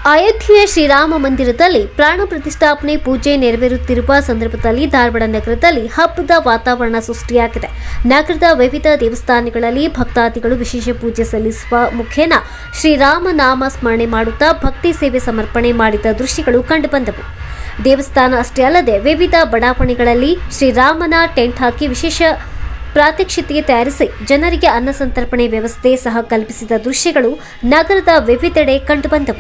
ಅಯೋಧ್ಯೆಯ ಶ್ರೀರಾಮ ಮಂದಿರದಲ್ಲಿ ಪ್ರಾಣ ಪ್ರತಿಷ್ಠಾಪನೆ ಪೂಜೆ ನೆರವೇರುತ್ತಿರುವ ಸಂದರ್ಭದಲ್ಲಿ ಧಾರವಾಡ ನಗರದಲ್ಲಿ ಹಬ್ಬದ ವಾತಾವರಣ ಸೃಷ್ಟಿಯಾಗಿದೆ ನಗರದ ವಿವಿಧ ದೇವಸ್ಥಾನಗಳಲ್ಲಿ ಭಕ್ತಾದಿಗಳು ವಿಶೇಷ ಪೂಜೆ ಸಲ್ಲಿಸುವ ಮುಖೇನ ಶ್ರೀರಾಮ ನಾಮ ಸ್ಮರಣೆ ಮಾಡುತ್ತಾ ಭಕ್ತಿ ಸೇವೆ ಸಮರ್ಪಣೆ ಮಾಡಿದ ದೃಶ್ಯಗಳು ಕಂಡುಬಂದವು ದೇವಸ್ಥಾನ ಅಷ್ಟೇ ಅಲ್ಲದೆ ವಿವಿಧ ಬಡಾವಣೆಗಳಲ್ಲಿ ಶ್ರೀರಾಮನ ಟೆಂಟ್ ಹಾಕಿ ವಿಶೇಷ ಪ್ರಾತ್ಯಕ್ಷಿತೆ ತಯಾರಿಸಿ ಜನರಿಗೆ ಅನ್ನ ಸಂತರ್ಪಣೆ ವ್ಯವಸ್ಥೆ ಸಹ ಕಲ್ಪಿಸಿದ ದೃಶ್ಯಗಳು ನಗರದ ವಿವಿಧೆಡೆ ಕಂಡುಬಂದವು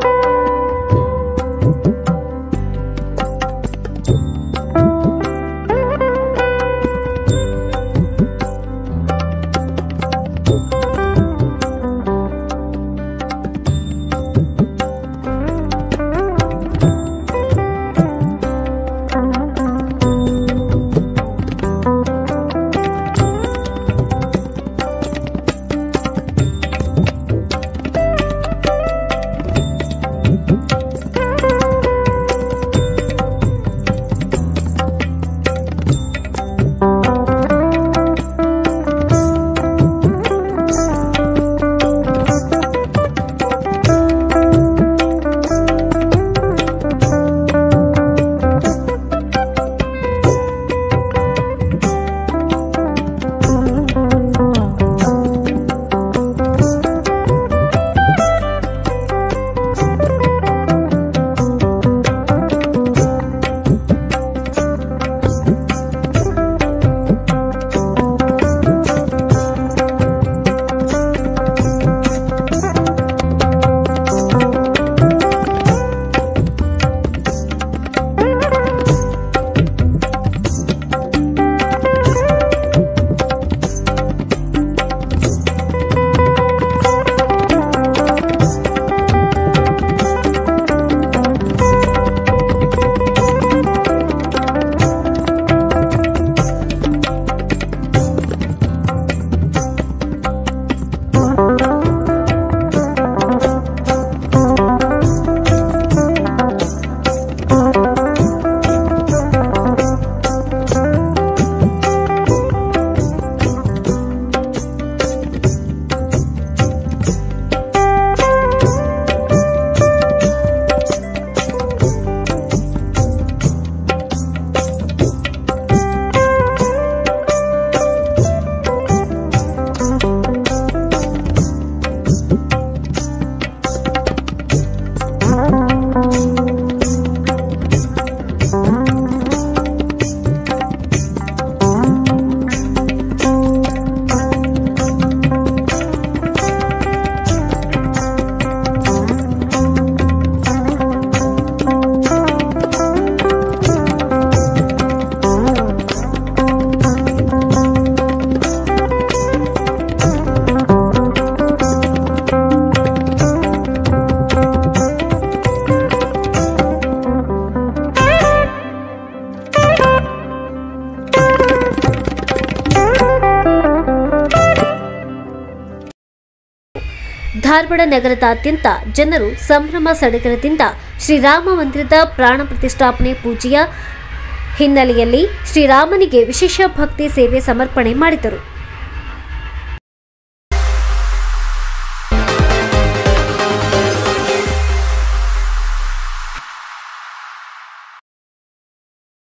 ಧಾರವಾಡ ನಗರದಾದ್ಯಂತ ಜನರು ಸಂಭ್ರಮ ಸಡಗರದಿಂದ ಶ್ರೀರಾಮ ಮಂದಿರದ ಪ್ರಾಣ ಪ್ರತಿಷ್ಠಾಪನೆ ಪೂಜೆಯ ಹಿನ್ನೆಲೆಯಲ್ಲಿ ಶ್ರೀರಾಮನಿಗೆ ವಿಶೇಷ ಭಕ್ತಿ ಸೇವೆ ಸಮರ್ಪಣೆ ಮಾಡಿದರು